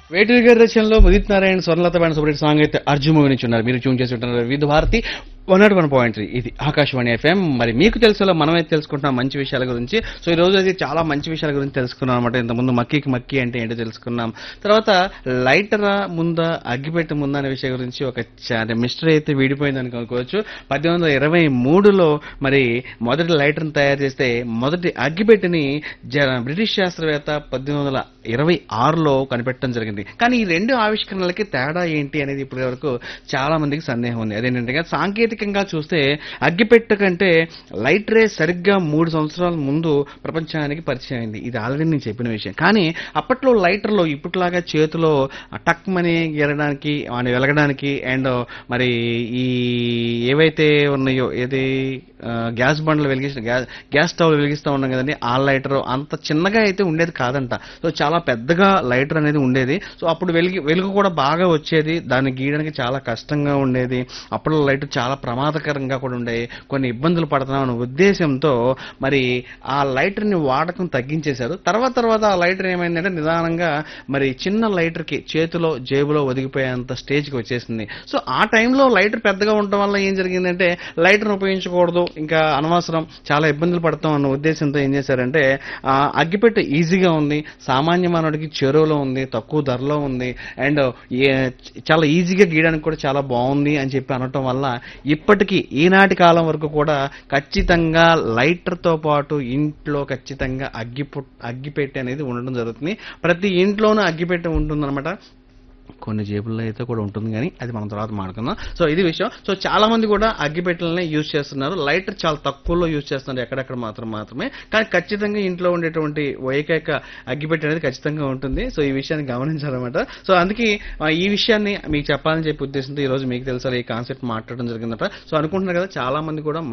వేటూరి గారి రచనలో Udit Narayan Swarnalatha band separate song అయితే Arjun movie నుంచి ఉన్నారు మీరు ట్యూన్ చేసి ఉంటున్నారు Vividh Bharati one nought one point three ఇది ఆకాశవాణి ఎఫ్ఎం మరి మీకు తెలుసులో మనమైతే తెలుసుకుంటున్నాం మంచి విషయాల గురించి సో ఈ రోజు అయితే చాలా మంచి విషయాల గురించి తెలుసుకున్నాం అనమాట ఇంతకుముందు మక్కీకి మక్కీ అంటే ఏంటో తెలుసుకున్నాం తర్వాత లైటరా ముందా అగ్గిపెట్ట ముందా అనే విషయం గురించి ఒక మిస్టరీ అయితే వీడిపోయింది అనుకోవచ్చు పద్దెనిమిది వందల ఇరవై మూడులో మరి మొదటి లైటర్ని తయారు చేస్తే మొదటి అగ్గిపెట్టిని జ- బ్రిటిష్ శాస్త్రవేత్త పద్దెనిమిది వందల ఇరవై ఆరులో కనిపెట్టడం జరిగింది కానీ ఈ రెండు ఆవిష్కరణలకి తేడా ఏంటి అనేది ఇప్పటి వరకు చాలా మందికి సందేహం ఉంది అదేంటంటే కనుక సాంకేతికంగా చూస్తే అగ్గిపెట్ట కంటే లైటరే సరిగ్గా మూడు సంవత్సరాల ముందు ప్రపంచానికి పరిచయం అయింది ఇది ఆల్రెడీ నేను చెప్పిన విషయం కానీ అప్పట్లో లైటర్లో ఇప్పటిలాగా చేతిలో టక్ మని గెలడానికి వాడిని వెలగడానికి అండ్ మరి ఈ ఏవైతే ఉన్నాయో ఏది ఆ, గ్యాస్ బండ్లు వెలిగించిన గ్యాస్ గ్యాస్ స్టవ్ వెలిగిస్తూ ఉన్నాం కదండి ఆ లైటర్ అంత చిన్నగా అయితే ఉండేది కాదంట సో చాలా పెద్దగా లైటర్ అనేది ఉండేది సో అప్పుడు వెలిగి వెలుగు కూడా బాగా వచ్చేది దాన్ని గీయడానికి చాలా కష్టంగా ఉండేది అప్పుడు లైటర్ చాలా ప్రమాదకరంగా కూడా ఉండేవి కొన్ని ఇబ్బందులు పడుతున్నాం అనే ఉద్దేశంతో మరి ఆ లైటర్ని వాడకం తగ్గించేశారు తర్వాత తర్వాత ఆ లైటర్ ఏమైందంటే నిదానంగా మరి చిన్న లైటర్కి చేతిలో జేబులో ఒదిగిపోయేంత స్టేజ్కి వచ్చేసింది సో ఆ టైంలో లైటర్ పెద్దగా ఉండటం వల్ల ఏం జరిగిందంటే లైటర్ని ఉపయోగించకూడదు ఇంకా అనవసరం చాలా ఇబ్బందులు పడతాం అన్న ఉద్దేశంతో ఏం చేశారంటే ఆ అగ్గిపెట్టె ఈజీగా ఉంది సామాన్య మానవుడికి చెరువులో ఉంది తక్కువ ధరలో ఉంది అండ్ చాలా ఈజీగా గీయడానికి కూడా చాలా బాగుంది అని చెప్పి అనటం వల్ల ఇప్పటికీ ఈనాటి కాలం వరకు కూడా ఖచ్చితంగా లైటర్తో పాటు ఇంట్లో ఖచ్చితంగా అగ్గి అగ్గిపెట్టె అనేది ఉండడం జరుగుతుంది ప్రతి ఇంట్లోనూ అగ్గిపెట్టె ఉంటుందన్నమాట కొన్ని జేబుల్లో అయితే కూడా ఉంటుంది కానీ అది మనం తర్వాత మాట్లాడుకుందాం సో ఇది విషయం సో చాలా మంది కూడా అగ్గిపెట్టెలనే యూజ్ చేస్తున్నారు లైటర్ చాలా తక్కువలో యూజ్ చేస్తున్నారు ఎక్కడెక్కడ మాత్రం మాత్రమే కానీ ఖచ్చితంగా ఇంట్లో ఉండేటువంటి ఏకైక అగ్గిపెట్టె అనేది ఖచ్చితంగా ఉంటుంది సో ఈ విషయాన్ని గమనించాలన్నమాట సో అందుకే ఆ, ఈ విషయాన్ని మీకు చెప్పాలని చెప్పి ఉద్దేశంతో ఈ రోజు మీకు తెలుసా ఈ కాన్సెప్ట్ మాట్లాడడం జరిగిందట సో అనుకుంటున్నారు కదా చాలా మంది కూడా